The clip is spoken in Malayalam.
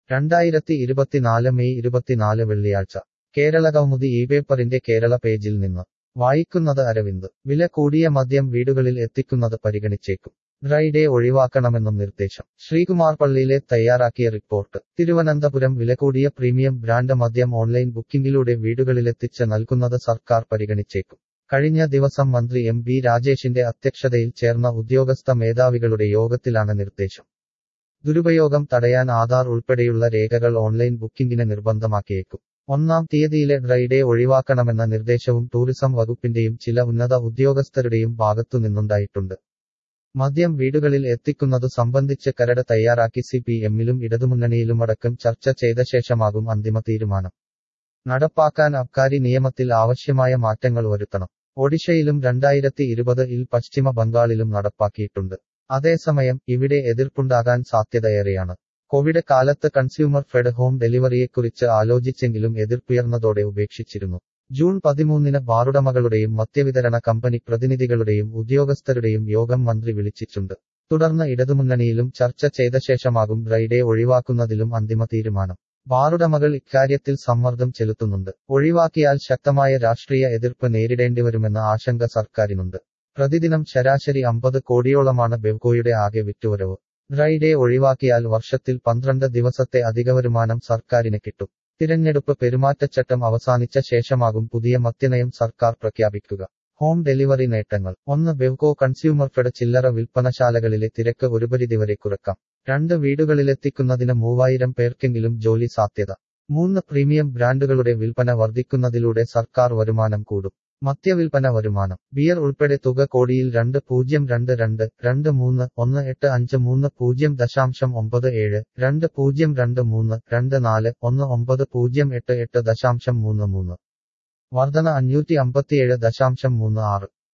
രണ്ടായിരത്തി ഇരുപത്തിനാല് മെയ് ഇരുപത്തിനാല് വെള്ളിയാഴ്ച കേരള കൗമുദി ഈ പേപ്പറിന്റെ കേരള പേജിൽ നിന്ന് വായിക്കുന്നത് അരവിന്ദ് വില കൂടിയ മദ്യം വീടുകളിൽ എത്തിക്കുന്നത് പരിഗണിച്ചേക്കും ഡ്രൈ ഡേ ഒഴിവാക്കണമെന്നും നിർദ്ദേശം ശ്രീകുമാർ പള്ളിയിലെ തയ്യാറാക്കിയ റിപ്പോർട്ട് തിരുവനന്തപുരം വില കൂടിയ പ്രീമിയം ബ്രാൻഡ് മദ്യം ഓൺലൈൻ ബുക്കിംഗിലൂടെ വീടുകളിലെത്തിച്ച് നൽകുന്നത് സർക്കാർ പരിഗണിച്ചേക്കും കഴിഞ്ഞ ദിവസം മന്ത്രി എം ബി രാജേഷിന്റെ അധ്യക്ഷതയിൽ ചേർന്ന ഉദ്യോഗസ്ഥ മേധാവികളുടെ യോഗത്തിലാണ് നിർദ്ദേശം ദുരുപയോഗം തടയാൻ ആധാർ ഉൾപ്പെടെയുള്ള രേഖകൾ ഓൺലൈൻ ബുക്കിംഗിന് നിർബന്ധമാക്കിയേക്കും ഒന്നാം തീയതിയിലെ ഡ്രൈ ഡേ ഒഴിവാക്കണമെന്ന നിർദ്ദേശവും ടൂറിസം വകുപ്പിന്റെയും ചില ഉന്നത ഉദ്യോഗസ്ഥരുടെയും ഭാഗത്തു നിന്നുണ്ടായിട്ടുണ്ട് മദ്യം വീടുകളിൽ എത്തിക്കുന്നതു സംബന്ധിച്ച് കരട് തയ്യാറാക്കി സി പി എമ്മിലും ഇടതുമുന്നണിയിലുമടക്കം ചർച്ച ചെയ്ത ശേഷമാകും അന്തിമ തീരുമാനം നടപ്പാക്കാൻ അബ്കാരി നിയമത്തിൽ ആവശ്യമായ മാറ്റങ്ങൾ വരുത്തണം ഒഡീഷയിലും രണ്ടായിരത്തി ഇരുപത് ഇൽ പശ്ചിമ ബംഗാളിലും നടപ്പാക്കിയിട്ടുണ്ട് അതേസമയം ഇവിടെ എതിർപ്പുണ്ടാകാൻ സാധ്യതയേറെയാണ് കോവിഡ് കാലത്ത് കൺസ്യൂമർ ഫെഡ് ഹോം ഡെലിവറിയെക്കുറിച്ച് ആലോചിച്ചെങ്കിലും എതിർപ്പുയർന്നതോടെ ഉപേക്ഷിച്ചിരുന്നു ജൂൺ പതിമൂന്നിന് ബാറുടമകളുടെയും മദ്യവിതരണ കമ്പനി പ്രതിനിധികളുടെയും ഉദ്യോഗസ്ഥരുടെയും യോഗം മന്ത്രി വിളിച്ചിട്ടുണ്ട് തുടർന്ന് ഇടതുമുന്നണിയിലും ചർച്ച ചെയ്ത ശേഷമാകും ഡ്രൈഡേ ഒഴിവാക്കുന്നതിലും അന്തിമ തീരുമാനം ബാറുടമകൾ ഇക്കാര്യത്തിൽ സമ്മർദ്ദം ചെലുത്തുന്നുണ്ട് ഒഴിവാക്കിയാൽ ശക്തമായ രാഷ്ട്രീയ എതിർപ്പ് നേരിടേണ്ടിവരുമെന്ന ആശങ്ക സർക്കാരിനുണ്ട് പ്രതിദിനം ശരാശരി അമ്പത് കോടിയോളമാണ് ബെവ്കോയുടെ ആകെ വിറ്റുവരവ് ഡ്രൈ ഡേ ഒഴിവാക്കിയാൽ വർഷത്തിൽ പന്ത്രണ്ട് ദിവസത്തെ അധിക വരുമാനം സർക്കാരിന് കിട്ടും തിരഞ്ഞെടുപ്പ് പെരുമാറ്റച്ചട്ടം അവസാനിച്ച ശേഷമാകും പുതിയ മദ്യനയം സർക്കാർ പ്രഖ്യാപിക്കുക ഹോം ഡെലിവറി നേട്ടങ്ങൾ ഒന്ന് ബെവ്കോ കൺസ്യൂമർ ഫെഡ് ചില്ലറ വിൽപ്പനശാലകളിലെ തിരക്ക് ഒരു പരിധിവരെ കുറക്കാം രണ്ട് വീടുകളിലെത്തിക്കുന്നതിന് മൂവായിരം പേർക്കെങ്കിലും ജോലി സാധ്യത മൂന്ന് പ്രീമിയം ബ്രാൻഡുകളുടെ വിൽപ്പന വർദ്ധിക്കുന്നതിലൂടെ സർക്കാർ വരുമാനം കൂടും മദ്യവിൽപ്പന വരുമാനം ബിയർ ഉൾപ്പെടെ തുക കോടിയിൽ രണ്ട് പൂജ്യം രണ്ട് രണ്ട് രണ്ട് മൂന്ന് ഒന്ന് എട്ട് അഞ്ച് മൂന്ന് പൂജ്യം ദശാംശം ഒമ്പത് ഏഴ് രണ്ട് പൂജ്യം രണ്ട് മൂന്ന് രണ്ട് നാല് ഒന്ന് ഒമ്പത് പൂജ്യം എട്ട് എട്ട് ദശാംശം മൂന്ന് മൂന്ന് വർധന അഞ്ഞൂറ്റി അമ്പത്തിയേഴ് ദശാംശം മൂന്ന് ആറ്